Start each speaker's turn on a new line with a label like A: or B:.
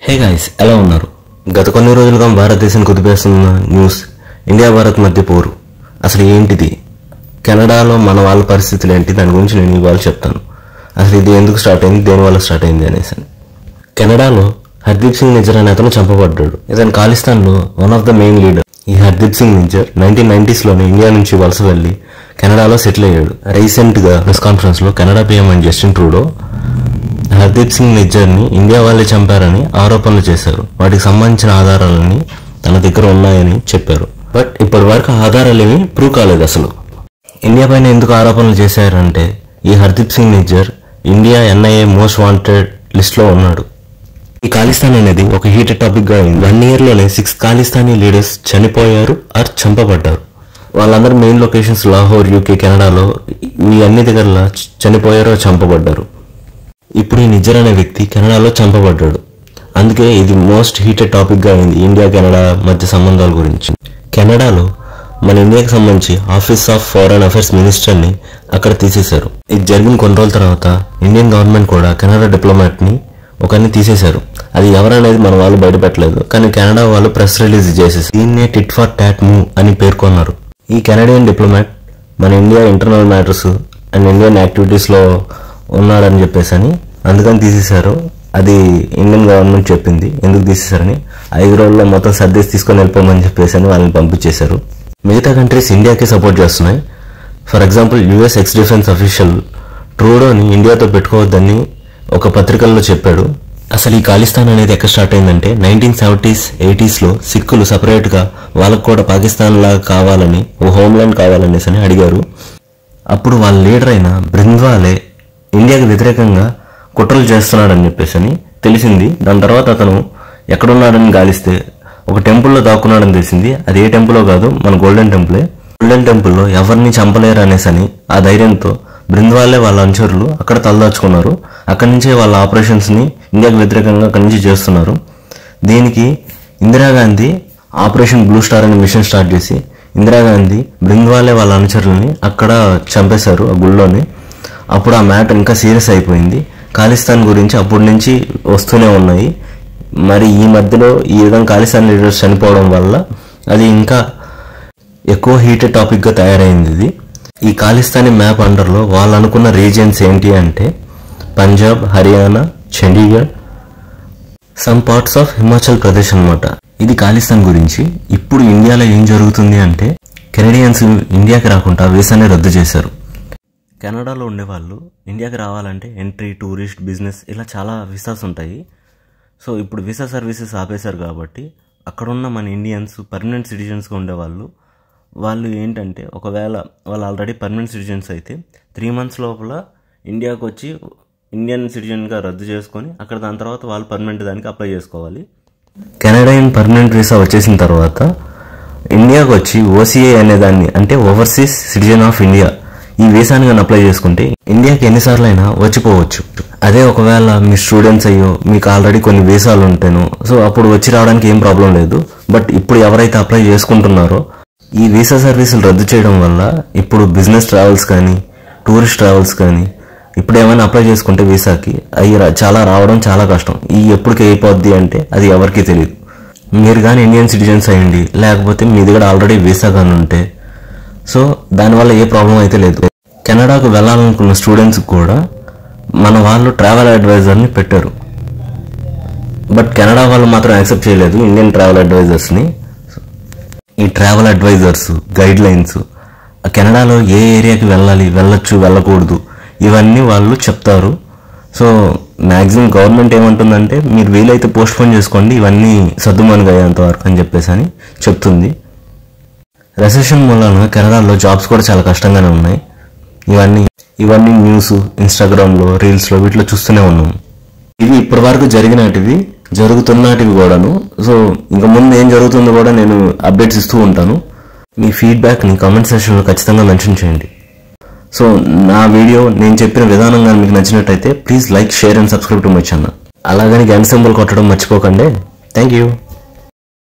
A: Hey guys ఎలా ఉన్నారు గత కొన్ని రోజులుగా భారతదేశం కుదిపేస్తున్న న్యూస్ ఇండియా భారత్ మధ్య పోరు అసలు ఏంటిది కెనడాలో మన వాళ్ళ పరిస్థితులు ఏంటి దాని గురించి నేను ఇవాళ చెప్తాను అసలు ఇది ఎందుకు స్టార్ట్ అయింది దేనివల్ల స్టార్ట్ అయింది అనేసి అని. కెనడాలో హర్దీప్ సింగ్ నిజర్ అనే అతను చంపబడ్డాడు ఇతను ఖాళిస్తాన్లో one of the main leader ఈ హర్దీప్ సింగ్ నిజర్ నైన్టీన్ నైన్టీస్లోనే ఇండియా నుంచి వలస వెళ్ళి కెనడాలో సెటిల్ అయ్యాడు రీసెంట్గా ప్రెస్ కాన్ఫరెన్స్లో Canada PM and Justin Trudeau Hardeep Singh నిజ్జర్ని ఇండియా వాళ్ళే చంపారని ఆరోపణలు చేశారు వాటికి సంబంధించిన ఆధారాలని తన దగ్గర ఉన్నాయని చెప్పారు బట్ ఇప్పటి వరకు ఆధారాలు ఏమీ ప్రూవ్ కాలేదు అసలు ఇండియా పైన ఎందుకు ఆరోపణలు చేశారంటే ఈ Hardeep Singh Nijjar India NIA most wanted లిస్ట్లో ఉన్నాడు ఈ ఖాళిస్తాన్ అనేది ఒక హీటెడ్ టాపిక్ గా అయింది వన్ ఇయర్ లోనే సిక్స్ ఖాళిస్తానీ లీడర్స్ చనిపోయారు ఆర్ చంపబడ్డారు వాళ్ళందరూ మెయిన్ లొకేషన్స్ లాహోర్ యూకే కెనడాలో ఈ అన్ని దగ్గర చనిపోయారు or చంపబడ్డారు ఇప్పుడు ఈ నిజర్ అనే వ్యక్తి కెనడాలో చంపబడ్డాడు అందుకే ఇది మోస్ట్ హీటెడ్ టాపిక్ గా అయింది ఇండియా కెనడా మధ్య సంబంధాల గురించి కెనడాలో మన ఇండియాకి సంబంధించి ఆఫీస్ ఆఫ్ ఫారెన్ అఫైర్స్ మినిస్టర్ని అక్కడ తీసేశారు ఇది జరిగిన కొన్ని రోజుల తర్వాత ఇండియన్ గవర్నమెంట్ కూడా కెనడా డిప్లొమాట్ ని ఒకరిని తీసేశారు అది ఎవరనేది మన వాళ్ళు బయటపెట్టలేదు కానీ కెనడా వాళ్ళు ప్రెస్ రిలీజ్ చేసేసి దీన్నే టిట్ ఫర్ టాట్ మూవ్ అని పేర్కొన్నారు ఈ కెనడియన్ డిప్లొమాట్ మన India internal matters and Indian activities లో ఉన్నాడని చెప్పేసి అని అందుకని తీసేశారు అది ఇండియన్ గవర్నమెంట్ చెప్పింది ఎందుకు తీసేశారని ఐదు రోజుల్లో మొత్తం సర్దేసి తీసుకొని వెళ్ళిపోమని చెప్పేసి అని వాళ్ళని పంపించేశారు మిగతా కంట్రీస్ ఇండియాకి సపోర్ట్ చేస్తున్నాయి for example US ex defence official ట్రూడోని ఇండియాతో పెట్టుకోవద్దని ఒక పత్రికల్లో చెప్పాడు అసలు ఈ ఖాళిస్తాన్ అనేది ఎక్కడ స్టార్ట్ అయిందంటే నైన్టీన్ సెవెంటీస్ ఎయిటీస్లో సిక్కులు సపరేట్గా వాళ్ళకు కూడా పాకిస్తాన్ లాగా కావాలని ఓ హోమ్లాండ్ కావాలనేసి అని అడిగారు అప్పుడు వాళ్ళ లీడర్ అయిన బృంద్వాలే ఇండియాకి వ్యతిరేకంగా కుట్రలు చేస్తున్నాడని చెప్పేసి అని తెలిసింది దాని తర్వాత అతను ఎక్కడున్నాడని గాలిస్తే ఒక టెంపుల్లో దాక్కున్నాడని తెలిసింది అది ఏ టెంపుల్లో కాదు మన గోల్డెన్ టెంపులే గోల్డెన్ టెంపుల్లో ఎవరిని చంపలేరు అనేసి అని ఆ ధైర్యంతో బృంద్వాలే వాళ్ళ అనుచరులు అక్కడ తలదాచుకున్నారు అక్కడి నుంచే వాళ్ళ ఆపరేషన్స్ ని ఇండియాకి వ్యతిరేకంగా అక్కడి నుంచి చేస్తున్నారు దీనికి ఇందిరాగాంధీ ఆపరేషన్ బ్లూ స్టార్ అనే మిషన్ స్టార్ట్ చేసి ఇందిరాగాంధీ బృంద్వాలే వాళ్ళ అనుచరులని అక్కడ చంపేశారు ఆ గుళ్ళోని అప్పుడు ఆ మ్యాటర్ ఇంకా సీరియస్ అయిపోయింది ఖాళిస్తాన్ గురించి అప్పటి నుంచి వస్తూనే ఉన్నాయి మరి ఈ మధ్యలో ఈ విధంగా ఖాళిస్తాన్ లీడర్స్ చనిపోవడం వల్ల అది ఇంకా ఎక్కువ హీటెడ్ టాపిక్ గా తయారైంది ఇది ఈ ఖాళిస్తానీ మ్యాప్ అండర్లో వాళ్ళు అనుకున్న రీజియన్స్ ఏంటి అంటే Punjab Haryana Chandigarh some parts of Himachal Pradesh అన్నమాట ఇది ఖాళిస్తాన్ గురించి ఇప్పుడు ఇండియాలో ఏం జరుగుతుంది అంటే కెనడియన్స్ ఇండియాకి రాకుండా వీసాని రద్దు చేశారు కెనడాలో ఉండేవాళ్ళు ఇండియాకి రావాలంటే ఎంట్రీ టూరిస్ట్ బిజినెస్ ఇలా చాలా వీసాస్ ఉంటాయి సో ఇప్పుడు వీసా సర్వీసెస్ ఆపేశారు కాబట్టి అక్కడున్న మన ఇండియన్స్ పర్మనెంట్ సిటిజన్స్గా ఉండేవాళ్ళు వాళ్ళు ఏంటంటే ఒకవేళ వాళ్ళు ఆల్రెడీ పర్మనెంట్ సిటిజన్స్ అయితే త్రీ మంత్స్ లోపల ఇండియాకి వచ్చి ఇండియన్ సిటిజన్గా రద్దు చేసుకొని అక్కడ దాని తర్వాత వాళ్ళు పర్మనెంట్ దానికి అప్లై చేసుకోవాలి కెనడియన్ పర్మనెంట్ వీసా వచ్చేసిన తర్వాత ఇండియాకి వచ్చి ఓసీఏ అనే దాన్ని అంటే ఓవర్సీస్ సిటిజన్ ఆఫ్ ఇండియా ఈ వీసాని కానీ అప్లై చేసుకుంటే ఇండియాకి ఎన్నిసార్లు అయినా వచ్చిపోవచ్చు అదే ఒకవేళ మీ స్టూడెంట్స్ అయ్యో మీకు ఆల్రెడీ కొన్ని వీసాలు ఉంటాను సో అప్పుడు వచ్చి రావడానికి ఏం ప్రాబ్లం లేదు బట్ ఇప్పుడు ఎవరైతే అప్లై చేసుకుంటున్నారో ఈ వీసా సర్వీసులు రద్దు చేయడం వల్ల ఇప్పుడు బిజినెస్ ట్రావెల్స్ కానీ టూరిస్ట్ ట్రావెల్స్ కానీ ఇప్పుడు ఏమైనా అప్లై చేసుకుంటే వీసాకి అవి రా- చాలా రావడం చాలా కష్టం ఈ ఎప్పటికి అయిపోద్ది అంటే అది ఎవరికీ తెలియదు మీరు కానీ ఇండియన్ సిటిజన్స్ అయ్యండి లేకపోతే మీ దగ్గర ఆల్రెడీ వీసా కానీ ఉంటే సో దానివల్ల ఏ ప్రాబ్లం అయితే లేదు కెనడాకు వెళ్ళాలనుకున్న స్టూడెంట్స్ కూడా మన వాళ్ళు ట్రావెల్ అడ్వైజర్ని పెట్టారు బట్ కెనడా వాళ్ళు మాత్రం యాక్సెప్ట్ చేయలేదు ఇండియన్ ట్రావెల్ అడ్వైజర్స్ని ఈ ట్రావెల్ అడ్వైజర్స్ గైడ్ లైన్స్ కెనడాలో ఏ ఏరియాకి వెళ్ళాలి వెళ్ళొచ్చు వెళ్ళకూడదు ఇవన్నీ వాళ్ళు చెప్తారు సో మ్యాక్సిమం గవర్నమెంట్ ఏమంటుందంటే మీరు వీలైతే పోస్ట్ పోన్ చేసుకోండి ఇవన్నీ సర్దుమనుగా అయ్యేంత వరకు అని చెప్పేసి అని చెప్తుంది రెసెషన్ మూలన కెనడాలో జాబ్స్ కూడా చాలా కష్టంగానే ఉన్నాయి ఇవన్నీ ఇవన్నీ న్యూస్ ఇన్స్టాగ్రామ్లో రీల్స్లో వీటిలో చూస్తూనే ఉన్నాం ఇవి ఇప్పటి వరకు జరిగినటివి జరుగుతున్నటివి కూడాను సో ఇంకా ముందు ఏం జరుగుతుందో కూడా నేను అప్డేట్స్ ఇస్తూ ఉంటాను మీ ఫీడ్బ్యాక్ని కామెంట్ సెక్షన్లో ఖచ్చితంగా మెన్షన్ చేయండి సో నా వీడియో నేను చెప్పిన విధానం కానీ మీకు నచ్చినట్టయితే please like share and subscribe to my channel అలాగని గంట సింబల్ కొట్టడం మర్చిపోకండి థ్యాంక్ యూ